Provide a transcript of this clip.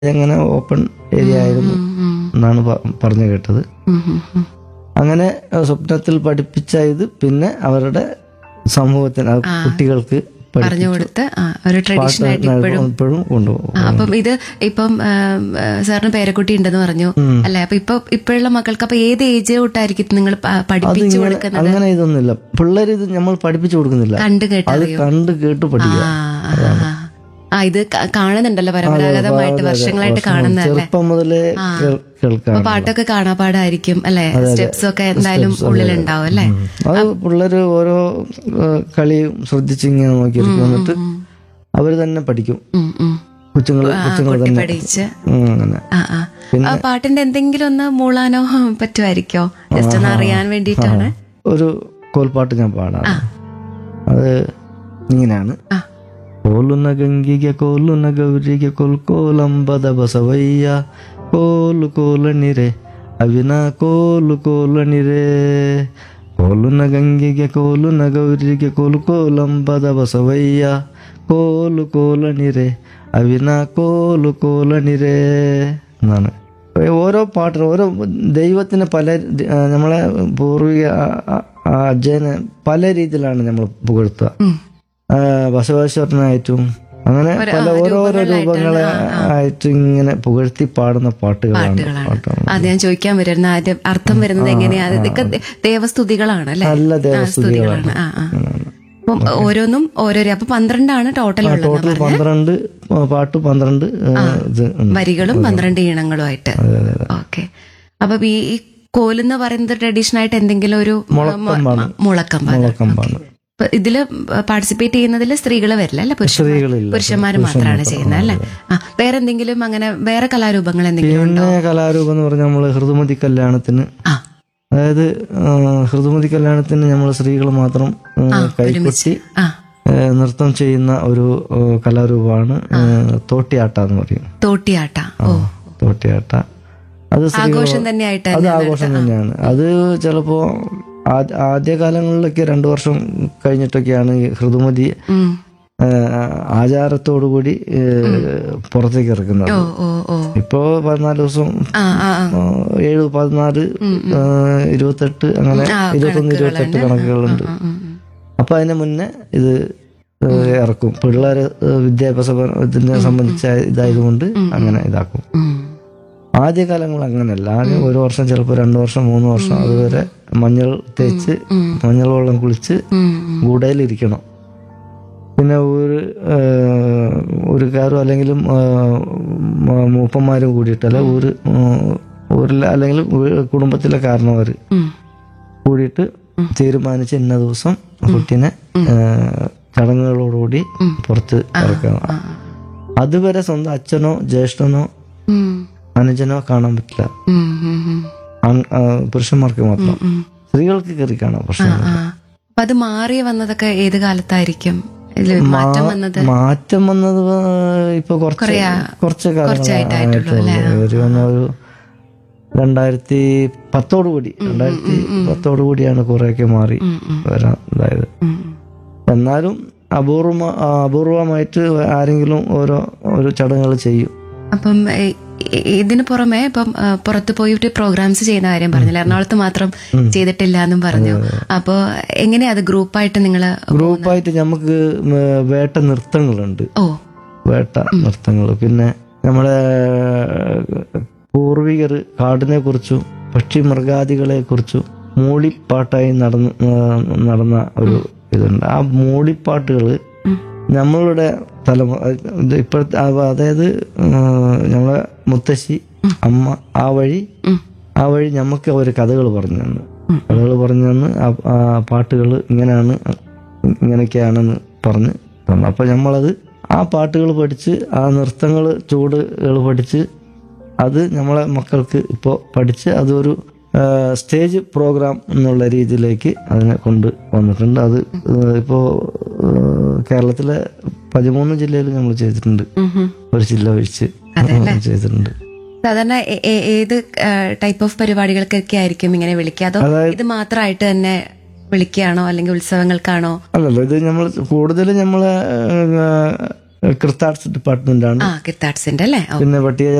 അങ്ങനെ open area ആയിരുന്നു എന്നാണ് പ- പറഞ്ഞു കേട്ടത് അങ്ങനെ അഹ് സ്വപ്നത്തിൽ പഠിപ്പിച്ച ഇത് പിന്നെ അവരുടെ സമൂഹത്തിന് അത് കുട്ടികൾക്ക് പഠി- പറഞ്ഞു കൊടുത്ത് ആ, ഒരു ട്രഡീഷണൽ ആയിട്ട് ഇപ്പോഴും ഇപ്പോഴും കൊണ്ടുപോകും ആ, അപ്പം ഇത് ഇപ്പം ആ, ആ, സാറിന് പേരക്കുട്ടി ഉണ്ടെന്ന് പറഞ്ഞു അല്ലെ അപ്പൊ ഇപ്പൊ ഇപ്പോഴുള്ള മക്കൾക്ക് അപ്പൊ ഏത് ഏജ് തൊട്ടായിരിക്കും നിങ്ങൾ പ- പഠിപ്പിച്ചു കൊടുക്കുന്നത് അങ്ങനെ ഇതൊന്നുമില്ല പിള്ളേർ ഇത് നമ്മൾ പഠിപ്പിച്ചു കൊടുക്കുന്നില്ല കണ്ടു കേട്ട് അത് കണ്ട് കേട്ട് പഠിക്കുക ആ, ആ, ആ. ആ ഇത് ക- കാണുന്നുണ്ടല്ലോ പരമ്പരാഗതമായിട്ട് വർഷങ്ങളായിട്ട് കാണുന്നതല്ലേ ചെറുപ്പം മുതലേ കേൾ- കേൾക്കാം അപ്പൊ പാട്ടൊക്കെ കാണാപാടായിരിക്കും അല്ലെ സ്റ്റെപ്സ് ഒക്കെ എന്തായാലും ഉള്ളിലുണ്ടാവും അല്ലെ അത് പിള്ളേര് ഓരോ ഏഹ്, കളിയും ശ്രദ്ധിച്ച് ഇങ്ങനെ നോക്കിയിരിക്കും എന്നിട്ട് അവര് തന്നെ പഠിക്കും കൊച്ചുങ്ങൾ കൊച്ചുങ്ങൾ കുട്ടി തന്നെ പഠിച്ച് ഉം, അങ്ങനെ ആ ആ ആ പാട്ടിന്റെ എന്തെങ്കിലും ഒന്ന് മൂളാനോ പറ്റുമായിരിക്കോ ജസ്റ്റ് ഒന്ന് അറിയാൻ വേണ്ടിയിട്ടാണ് ഒരു കോൽപ്പാട്ട് ഞാൻ പാടാം അത് ഇങ്ങനെയാണ് ആ. ಕೋಲುನ ಗಂಗಿಗೆ ಕೋಲುನ ಗೌರಿಗೆ ಕೋಲ್ಕೋಲಂಬದ ಬಸವಯ್ಯ ಕೋಲು ಕೋಲಣಿರೆ ಅವಿನ ಕೋಲು ಕೋಲಣಿರೆ ಕೋಲುನ ಗಂಗಿಗೆ ಕೋಲುನ ಗೌರಿಗೆ ಕೋಲ್ಕೋಲಂಬದ ಬಸವಯ್ಯ കോലു കോലണിരെ അവിന കോലു കോലണിരെ എന്നാണ് ഓരോ പാട്ടിനും ഓരോ ദൈവത്തിന് പല ആ, നമ്മളെ പൂർവിക ആ- ആ- ആ അജയനെ പല രീതിയിലാണ് നമ്മൾ പുകഴ്ത്തുക ആ, ബസവേശ്വരനായിട്ടും അങ്ങനെ പല ഓരോരോ രൂപങ്ങളെ ആയിട്ട് ഇങ്ങനെ പുകഴ്ത്തി പാടുന്ന പാട്ടുകളാണ് പാട്ടാണ് അത് ഞാൻ ചോദിക്കാൻ വരുന്ന ആദ്യം അർത്ഥം വരുന്നത് എങ്ങനെയാ അത് ഇതൊക്കെ ദേ- ദേവസ്തുതികളാണ് അല്ലെ നല്ല ദേവസ്തുതികളാണ് സ്തുതികളാണ് ആ ആ അപ്പം ഓരോന്നും ഓരോരോ അപ്പൊ പന്ത്രണ്ടാണ് ടോട്ടൽ ഉള്ളത് ടോട്ടൽ പന്ത്രണ്ട് പാട്ട് പന്ത്രണ്ട് ആ, ഇത് ഉണ്ട്. വരികളും പന്ത്രണ്ട് ഈണങ്ങളുമായിട്ട് ഓക്കെ അപ്പൊ ഈ ഈ കോലെന്ന് പറയുന്നത് ട്രഡീഷണൽ ആയിട്ട് എന്തെങ്കിലും ഒരു മുളക്കം പാണ്. മുളക്കം പാണ്. മുളക്കമ്പാണ് അപ്പൊ ഇതില് പാർട്ടിസിപ്പേറ്റ് ചെയ്യുന്നതിൽ സ്ത്രീകൾ വരില്ല അല്ലെ സ്ത്രീകളില്ല. പുരുഷന്മാർ മാത്രമാണ് ചെയ്യുന്നത് അല്ലെ ആ വേറെ എന്തെങ്കിലും അങ്ങനെ വേറെ കലാരൂപങ്ങൾ എന്തെങ്കിലും ഉണ്ടോ പിന്നെ കലാരൂപം എന്ന് പറഞ്ഞാൽ നമ്മള് ഹൃദുമതി കല്യാണത്തിന് ആ അതായത് ആ, ഹൃദുമതി കല്യാണത്തിന് നമ്മൾ സ്ത്രീകൾ മാത്രം ആ, കൈകൊട്ടി ആ ആ, നൃത്തം ചെയ്യുന്ന ഒരു ആ, കലാരൂപമാണ് ആ, തോട്ടിയാട്ട എന്ന് പറയും തോട്ടിയാട്ട ഓ തോട്ടിയാട്ട അത് സ്ത്രീകൾ ആഘോഷം തന്നെയായിട്ട് അത് ആഘോഷം തന്നെയാണ് അത് ചിലപ്പോ ആ- ആദ്യകാലങ്ങളിലൊക്കെ രണ്ടു വർഷം കഴിഞ്ഞിട്ടൊക്കെയാണ് ഈ ഹൃദുമതി ഉം. ആ, ആചാരത്തോടുകൂടി ഏ, പുറത്തേക്ക് ഇറക്കുന്നത് ഓ ഓ ഓ ഇപ്പോ പതിനാല് ദിവസം ആ ആ ആ. ആ, ഏഴ് പതിനാല് ആ, ഇരുപത്തെട്ട് അങ്ങനെ ഇരുപത്തൊന്ന് ഇരുപത്തെട്ട് കണക്കുകളുണ്ട് ഉം, ഉം. അപ്പൊ അതിന് മുന്നേ ഇത് ഏ, ഇറക്കും പിള്ളേര് ഏ, വിദ്യാഭ്യാസ ഇതിനെ സംബന്ധിച്ച ഇതായതുകൊണ്ട് അങ്ങനെ ഇതാക്കും ഉം. ആദ്യകാലങ്ങൾ അങ്ങനെയല്ല ആദ്യം ഒരു വർഷം ചിലപ്പോൾ രണ്ടു വർഷം മൂന്ന് വർഷം അതുവരെ മഞ്ഞൾ തേച്ച് മഞ്ഞൾ വെള്ളം കുളിച്ച് ഉം, ഉം. ഗൂഡയിലിരിക്കണം പിന്നെ ഒരു ആ, ഒരു കാരും അല്ലെങ്കിലും ആ, മ- മൂപ്പന്മാരും കൂടിയിട്ടല്ല ഒരു ഒരു അല്ലെങ്കിൽ വീ- കുടുംബത്തിലെ കാരണവർ ഉം. കൂടിയിട്ട് തീരുമാനിച്ച് ഇന്ന ദിവസം കുട്ടീനെ ആ, ചടങ്ങുകളോടുകൂടി പുറത്ത് ഇറക്കണം അതുവരെ സ്വന്തം അച്ഛനോ ജ്യേഷ്ഠനോ ഉം. അനുജനോ കാണാൻ പറ്റില്ല ഉം, ഉം, ഉം. ആൺ- ആ, പുരുഷന്മാർക്ക് മാത്രം സ്ത്രീകൾക്ക് കയറി കാണാം പ്രശ്നം ആ അപ്പൊ അത് മാറി വന്നതൊക്കെ ഏത് കാലത്തായിരിക്കും ഇതില് മാറ്റം വന്നത് മാറ്റം വന്നത് ഇപ്പൊ കുറച്ച് കുറച്ച് കാലങ്ങളായിട്ടുള്ളൂ ഒരു വന്ന ഒരു രണ്ടായിരത്തി പത്തോടു കൂടി രണ്ടായിരത്തി പത്തോടു കൂടിയാണ് കുറെയൊക്കെ മാറി വരാൻ ഇതായത് ഉം. എന്നാലും അപൂർവ അപൂർവമായിട്ട് ആരെങ്കിലും ഓരോ ഓരോ ചടങ്ങുകൾ ചെയ്യും അപ്പം ഏ- ഇ- ഇതിന് പുറമെ ഇപ്പം ആ, പുറത്ത് പോയിട്ട് പ്രോഗ്രാംസ് ചെയ്യുന്ന കാര്യം പറഞ്ഞില്ല എറണാകുളത്ത് മാത്രം ചെയ്തിട്ടില്ല എന്നും പറഞ്ഞു അപ്പോ എങ്ങനെയാ അത് ഗ്രൂപ്പായിട്ട് നിങ്ങള് ഗ്രൂപ്പായിട്ട് നമുക്ക് ഉം, വേട്ട നൃത്തങ്ങളുണ്ട് ഓ വേട്ട നൃത്തങ്ങൾ പിന്നെ നമ്മുടെ പൂർവികർ കാടിനെ കുറിച്ചും പക്ഷി മൃഗാദികളെ കുറിച്ചും മൂളിപ്പാട്ടായി നടന്ന് ആ, നടന്ന ഒരു ഇതുണ്ട് ആ മൂളിപ്പാട്ടുകൾ നമ്മളുടെ തലമുറ ഇത് ഇപ്പോഴത്തെ ആ- അതായത് ആ, നമ്മളെ മുത്തശ്ശി അമ്മ ആ വഴി ആ വഴി നമുക്ക് അവർ കഥകൾ പറഞ്ഞു തന്നു കഥകൾ പറഞ്ഞു തന്ന് ആ- ആ പാട്ടുകൾ ഇങ്ങനെയാണ് ഇങ്ങനെയൊക്കെയാണെന്ന് പറഞ്ഞ് തന്നു അപ്പൊ നമ്മളത് ആ പാട്ടുകൾ പഠിച്ച് ആ നൃത്തങ്ങൾ ചൂടുകൾ പഠിച്ച് അത് നമ്മളെ മക്കൾക്ക് ഇപ്പോൾ പഠിച്ച് അതൊരു ആ, സ്റ്റേജ് പ്രോഗ്രാം എന്നുള്ള രീതിയിലേക്ക് അതിനെ കൊണ്ട് വന്നിട്ടുണ്ട് അത് ഇപ്പോൾ കേരളത്തിലെ പതിമൂന്ന് ജില്ലയിൽ നമ്മൾ ചെയ്തിട്ടുണ്ട് ഒരു ജില്ല ഒഴിച്ച് ചെയ്തിട്ടുണ്ട് സാധാരണ എ- എ- ഏത് ടൈപ്പ് ഓഫ് പരിപാടികൾക്കൊക്കെ ആയിരിക്കും ഇങ്ങനെ വിളിക്കുക അതോ ഇത് മാത്രമായിട്ട് തന്നെ വിളിക്കുകയാണോ അല്ലെങ്കിൽ ഉത്സവങ്ങൾക്കാണോ അല്ലല്ലോ ഇത് നമ്മൾ കൂടുതൽ നമ്മളെ ക്രിസ്താർട്സ് ഡിപ്പാർട്ട്മെന്റ് ആണ് ആ കിത്താട്സിന്റെ അല്ലേ ഓ പിന്നെ പട്ടിക